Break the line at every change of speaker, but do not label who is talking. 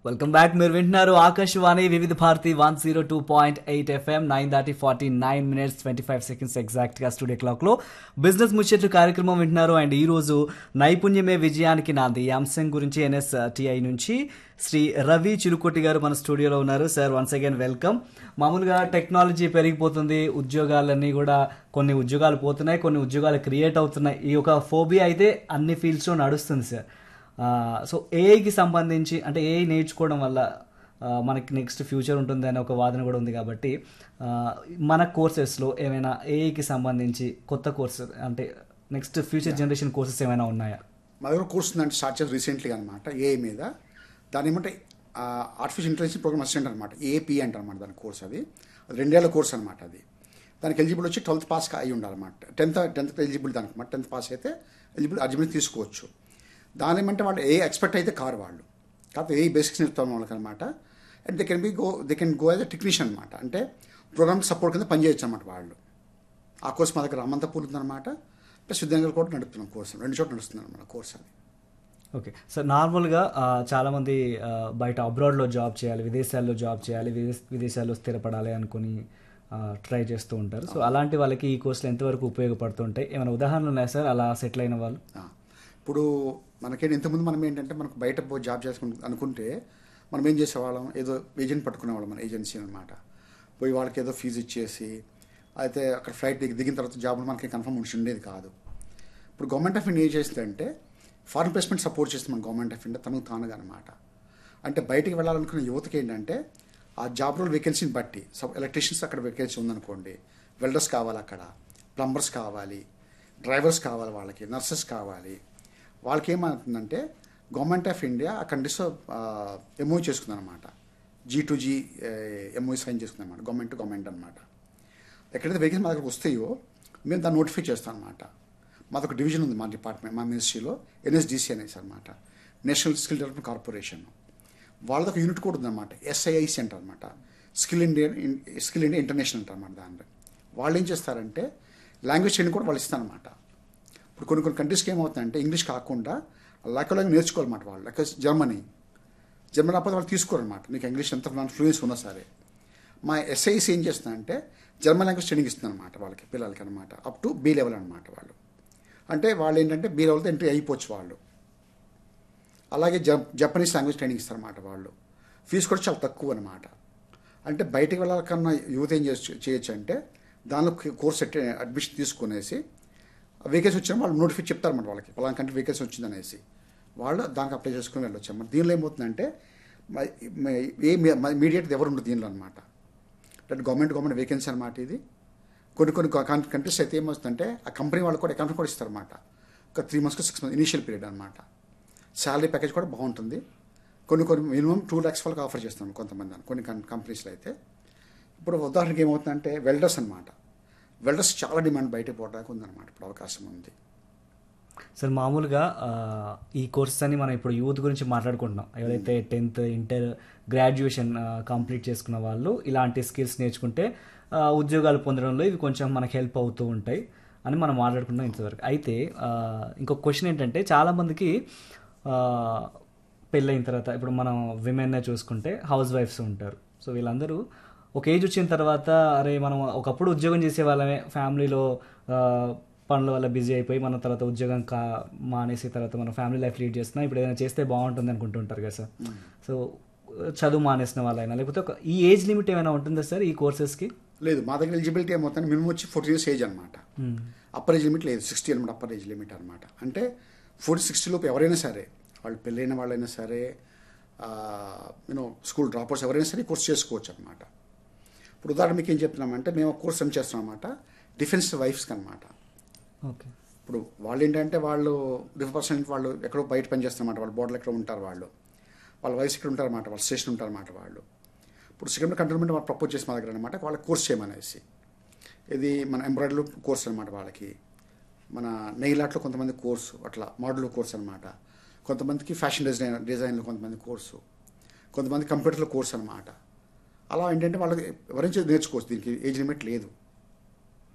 welcome back మీరు వింటున్నారు Akashvani Vividh Bharati one zero two point eight FM nine దాటి forty nine minutes twenty five seconds exact గా studio clock లో business ముచ్చట్లు కార్యక్రమం వింటున్నారు అండ్ ఈ రోజు నైపుణ్యమే విజయానికి నాంది ఈ అంశం గురించి ఎన్ఎస్ టిఐ నుంచి శ్రీ రవి చిరుకోటి గారు మన స్టూడియోలో ఉన్నారు సార్ వన్స్ అగైన్ వెల్కమ్ మామూలుగా టెక్నాలజీ పెరిగిపోతుంది ఉద్యోగాలన్నీ కూడా కొన్ని ఉద్యోగాలు పోతున్నాయి కొన్ని ఉద్యోగాలు క్రియేట్ అవుతున్నాయి ఈ యొక్క ఫోబియా అయితే అన్ని ఫీల్డ్స్లో నడుస్తుంది సార్ ఆ, సో ఏఐకి సంబంధించి అంటే ఏఐ నేర్చుకోవడం వల్ల ఆ, మనకి నెక్స్ట్ ఫ్యూచర్ ఉంటుంది అనే ఒక వాదన కూడా ఉంది కాబట్టి ఆ, మన కోర్సెస్లో ఏమైనా ఏఐకి సంబంధించి కొత్త కోర్స్ అంటే నెక్స్ట్ ఫ్యూచర్ జనరేషన్ కోర్సెస్ ఏమైనా ఉన్నాయా
మా దగ్గర కోర్స్ ఉందంటే స్టార్ట్ చేసి రీసెంట్లీగా అనమాట ఏఐ మీద దాని ఏమంటే ఆర్టిఫిషియల్ ఇంటెలిజెన్స్ ప్రోగ్రామ్ అసిస్టెంట్ అనమాట ఏపీ అంటారు అనమాట దాని కోర్స్ అది అది రెండేళ్ల కోర్స్ అనమాట అది దానికి ఎలిజిబుల్ వచ్చి ట్వెల్త్ పాస్ అయి ఉండాలన్నమాట టెన్త్ టెన్త్ ఎలిజిబుల్ దానికి అనమాట టెన్త్ పాస్ అయితే ఎలిజిబుల్ అర్జిబుల్ తీసుకోవచ్చు దాని ఏమంటే వాళ్ళు ఏ ఎక్స్పెక్ట్ అయితే కారు వాళ్ళు కాకపోతే ఏ బేసిక్స్ నేర్పుతాం వాళ్ళకి అనమాట and they can be go they can go as a technician అనమాట అంటే ప్రోగ్రామ్ సపోర్ట్ కింద పనిచేయచ్చు అనమాట వాళ్ళు ఆ కోర్స్ మా దగ్గర అమంతపూర్ ఉందన్నమాట ప్లస్ విద్యాంగల్ కూడా నడుపుతున్నాం కోర్సు రెండు చోట్ల నడుస్తుంది అనమాట కోర్స్ అది
ఓకే సో నార్మల్గా ఆ, చాలామంది ఆ, బయట అబ్రాడ్లో జాబ్ చేయాలి విదేశాల్లో జాబ్ చేయాలి విదేశ- విదేశాల్లో స్థిరపడాలి అనుకుని ట్రై చేస్తూ ఉంటారు సో అలాంటి వాళ్ళకి ఈ కోర్సులు ఎంతవరకు ఉపయోగపడుతుంటాయి ఏమైనా ఉదాహరణలు ఉన్నాయా సార్ అలా సెటిల్ అయిన వాళ్ళు
ఆ, ఇప్పుడు మనకేంటి ఇంతకుముందు మనం ఏంటంటే మనకు బయట పోయి జాబ్ చేసుకుని అనుకుంటే మనం ఏం చేసేవాళ్ళం ఏదో ఏజెంట్ పట్టుకునేవాళ్ళం మన ఏజెన్సీ అనమాట పోయి వాళ్ళకి ఏదో ఫీజు ఇచ్చేసి అయితే అక్కడ ఫ్లైట్ దిగి దిగిన తర్వాత జాబ్ మనకి కన్ఫర్మ్ ఉంచి ఉండేది కాదు ఇప్పుడు గవర్నమెంట్ ఆఫ్ ఇండియా ఏం చేస్తుందంటే ఫారెన్ ప్లేస్మెంట్ సపోర్ట్ చేస్తుంది మన గవర్నమెంట్ ఆఫ్ ఇండియా తనకు తానుగా అనమాట అంటే బయటికి వెళ్ళాలనుకున్న యువతకి ఏంటంటే ఆ జాబ్ రోల్ వేకెన్సీని బట్టి సబ్ ఎలక్ట్రీషియన్స్ అక్కడ వేకెన్సీ ఉందనుకోండి వెల్డర్స్ కావాలి అక్కడ ప్లంబర్స్ కావాలి డ్రైవర్స్ కావాలి వాళ్ళకి నర్సెస్ కావాలి వాళ్ళకి ఏమవుతుందంటే గవర్నమెంట్ ఆఫ్ ఇండియా ఆ కండిస్ ఎంఓ చేసుకుందనమాట G to G MO sign చేసుకుందన్నమాట గవర్నమెంట్ టు గవర్నమెంట్ అనమాట ఎక్కడైతే వెహికల్స్ మా దగ్గరకు వస్తాయో మేము దాన్ని నోటిఫై చేస్తాం అనమాట మాదొక డివిజన్ ఉంది మా డిపార్ట్మెంట్ మా మినిస్ట్రీలో ఎన్ఎస్డిసి అనేసి అనమాట నేషనల్ స్కిల్ డెవలప్మెంట్ కార్పొరేషన్ వాళ్ళది ఒక యూనిట్ కూడా ఉందన్నమాట ఎస్ఐఐసి అంటారు అనమాట skill India skill India international అంటారు అనమాట దాంట్లో వాళ్ళు ఏం చేస్తారంటే లాంగ్వేజ్ ట్రైనింగ్ కూడా వాళ్ళు ఇస్తారనమాట ఇప్పుడు కొన్ని కొన్ని కంట్రీస్కి ఏమవుతుందంటే ఇంగ్లీష్ కాకుండా లాక్ లాంగ్వేజ్ నేర్చుకోవాలన్నమాట వాళ్ళు లైక్ జర్మనీ జర్మనీ రాకపోతే వాళ్ళు తీసుకోరన్నమాట నీకు ఇంగ్లీష్ ఎంత ఫ్లూయెన్స్ ఉన్నా సరే మా ఎస్ఐసి ఏం చేస్తుందంటే జర్మన్ లాంగ్వేజ్ ట్రైనింగ్ ఇస్తుంది అనమాట వాళ్ళకి పిల్లలకి అనమాట అప్ టు బీ లెవెల్ అనమాట వాళ్ళు అంటే వాళ్ళు ఏంటంటే బీ లెవెల్తో ఎంట్రీ అయిపోవచ్చు వాళ్ళు అలాగే జ జపనీస్ లాంగ్వేజ్ ట్రైనింగ్ ఇస్తారన్నమాట వాళ్ళు ఫీజు కూడా చాలా తక్కువ అనమాట అంటే బయటికి వెళ్ళాలకన్నా యువత ఏం చేయొచ్చు చేయొచ్చు అంటే దానిలో కోర్స్ అడ్మిషన్ తీసుకునేసి వేకెన్సీ వచ్చిన వాళ్ళు నోటిఫై చెప్తారన్నమాట వాళ్ళకి పలానా కంట్రీ వేకెన్సీ వచ్చిందనేసి వాళ్ళు దానికి అప్లై చేసుకుని వెళ్ళొచ్చు అన్నమాట దీనిలో ఏమవుతుందంటే మ- మ- ఏ మీడియేట్ ఎవరు ఉండదు దీనిలో అనమాట అంటే గవర్నమెంట్ గవర్నమెంట్ వేకెన్సీ అనమాట ఇది కొన్ని కొన్ని కంట్రీస్ అయితే ఏమవుతుందంటే ఆ కంపెనీ వాళ్ళు కూడా అకౌంట్ కూడా ఇస్తారన్నమాట ఒక త్రీ మంత్స్కి సిక్స్ మంత్స్ ఇనిషియల్ పీరియడ్ అనమాట శాలరీ ప్యాకేజ్ కూడా బాగుంటుంది కొన్ని కొన్ని మినిమం టూ ల్యాక్స్ వాళ్ళకి ఆఫర్ చేస్తాం కొంతమంది అని కొన్ని కం- కంపెనీస్లో అయితే ఇప్పుడు ఉదాహరణకి ఏమవుతుందంటే వెల్డర్స్ అనమాట వెల్డర్స్ చాలా డిమాండ్ బయటకు పోవడానికి ఉందన్నమాట ఇప్పుడు అవకాశం ఉంది
సార్ మామూలుగా ఆ, ఈ కోర్సెస్ అని మనం ఇప్పుడు యూత్ గురించి మాట్లాడుకుంటున్నాం ఎవరైతే టెన్త్ ఇంటర్ గ్రాడ్యుయేషన్ కంప్లీట్ చేసుకున్న వాళ్ళు ఇలాంటి స్కిల్స్ నేర్చుకుంటే ఆ, ఉద్యోగాలు పొందడంలో ఇవి కొంచెం మనకి హెల్ప్ అవుతూ ఉంటాయి అని మనం మాట్లాడుకున్నాం ఇంతవరకు అయితే ఆ, ఇంకొక క్వశ్చన్ ఏంటంటే చాలామందికి పెళ్ళైన తర్వాత ఇప్పుడు మనం విమెన్నే చూసుకుంటే హౌస్ వైఫ్స్ ఉంటారు సో వీళ్ళందరూ ఒక ఏజ్ వచ్చిన తర్వాత అరే మనం ఒకప్పుడు ఉద్యోగం చేసే వాళ్ళమే ఫ్యామిలీలో ఆ, పనుల వల్ల బిజీ అయిపోయి మన తర్వాత ఉద్యోగం కా మానేసి తర్వాత మనం ఫ్యామిలీ లైఫ్ లీడ్ చేస్తున్నాం ఇప్పుడు ఏదైనా చేస్తే బాగుంటుంది అనుకుంటుంటారు కదా సార్ సో చదువు మానేసిన వాళ్ళైనా లేకపోతే ఒక ఈ ఏజ్ లిమిట్ ఏమైనా ఉంటుందా సార్ ఈ కోర్సెస్కి
లేదు మా దగ్గర ఎలిజిబిలిటీ ఏమవుతుంది మినిమం వచ్చి ఫోర్టీ ఇయర్స్ ఏజ్ అనమాట అప్పర్ ఏజ్ లిమిట్ లేదు సిక్స్టీ అనమాట అప్పర్ ఏజ్ లిమిట్ అనమాట అంటే ఫోర్టీ సిక్స్టీ లోపు ఎవరైనా సరే వాళ్ళు పెళ్ళైన వాళ్ళైనా సరే యూనో స్కూల్ డ్రాపర్స్ ఎవరైనా సరే ఈ కోర్స్ చేసుకోవచ్చు అనమాట ఇప్పుడు ఉదాహరణ మీకు ఏం చెప్తున్నామంటే మేము ఒక కోర్స్ రన్ చేస్తున్నాం అనమాట డిఫెన్స్ వైఫ్స్కి అనమాట
ఓకే
ఇప్పుడు వాళ్ళు ఏంటంటే వాళ్ళు డిఫెన్స్ పర్సన్ వాళ్ళు ఎక్కడో బయట పని చేస్తారన్నమాట వాళ్ళు బోర్డర్ ఎక్కడ ఉంటారు వాళ్ళు వాళ్ళ వయసు ఇక్కడ ఉంటారన్నమాట వాళ్ళ స్టేషన్ ఉంటారన్నమాట వాళ్ళు ఇప్పుడు సెకండ్ కంట్రోల్మెంట్ వాళ్ళు ప్రపోజ్ చేసి మా దగ్గర అనమాట వాళ్ళకి కోర్స్ చేయమనేసి ఇది మన ఎంబ్రాయిడరీ కోర్స్ అనమాట వాళ్ళకి మన నెయిల్ ఆర్ట్లో కొంతమంది కోర్సు అట్లా మోడల్ కోర్స్ అనమాట కొంతమందికి ఫ్యాషన్ డిజైన్ డిజైన్లో కొంతమంది కోర్సు కొంతమంది కంప్యూటర్లో కోర్స్ అనమాట అలా ఏంటంటే వాళ్ళకి ఎవరైనా నేర్చుకోవచ్చు దీనికి ఏజ్ లిమిట్ లేదు